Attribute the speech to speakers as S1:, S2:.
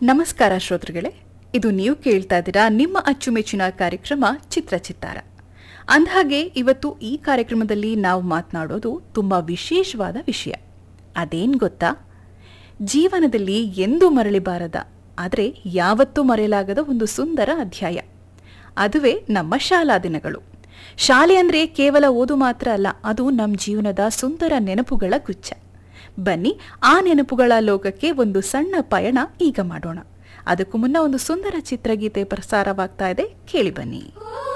S1: ನಮಸ್ಕಾರ ಶ್ರೋತೃಗಳೇ ಇದು ನೀವು ಕೇಳ್ತಾ ಇದ್ದೀರಾ ನಿಮ್ಮ ಅಚ್ಚುಮೆಚ್ಚಿನ ಕಾರ್ಯಕ್ರಮ ಚಿತ್ರಚಿತ್ತಾರ ಅಂದಹಾಗೆ ಇವತ್ತು ಈ ಕಾರ್ಯಕ್ರಮದಲ್ಲಿ ನಾವು ಮಾತನಾಡೋದು ತುಂಬ ವಿಶೇಷವಾದ ವಿಷಯ ಅದೇನ್ ಗೊತ್ತಾ ಜೀವನದಲ್ಲಿ ಎಂದೂ ಮರಳಿಬಾರದ ಆದರೆ ಯಾವತ್ತೂ ಮರೆಯಲಾಗದ ಒಂದು ಸುಂದರ ಅಧ್ಯಾಯ ಅದುವೇ ನಮ್ಮ ಶಾಲಾ ದಿನಗಳು ಶಾಲೆ ಅಂದರೆ ಕೇವಲ ಓದು ಮಾತ್ರ ಅಲ್ಲ ಅದು ನಮ್ಮ ಜೀವನದ ಸುಂದರ ನೆನಪುಗಳ ಗುಚ್ಛ ಬನ್ನಿ ಆ ನೆನಪುಗಳ ಲೋಕಕ್ಕೆ ಒಂದು ಸಣ್ಣ ಪಯಣ ಈಗ ಮಾಡೋಣ ಅದಕ್ಕೂ ಮುನ್ನ ಒಂದು ಸುಂದರ ಚಿತ್ರಗೀತೆ ಪ್ರಸಾರವಾಗ್ತಾ ಇದೆ ಕೇಳಿ ಬನ್ನಿ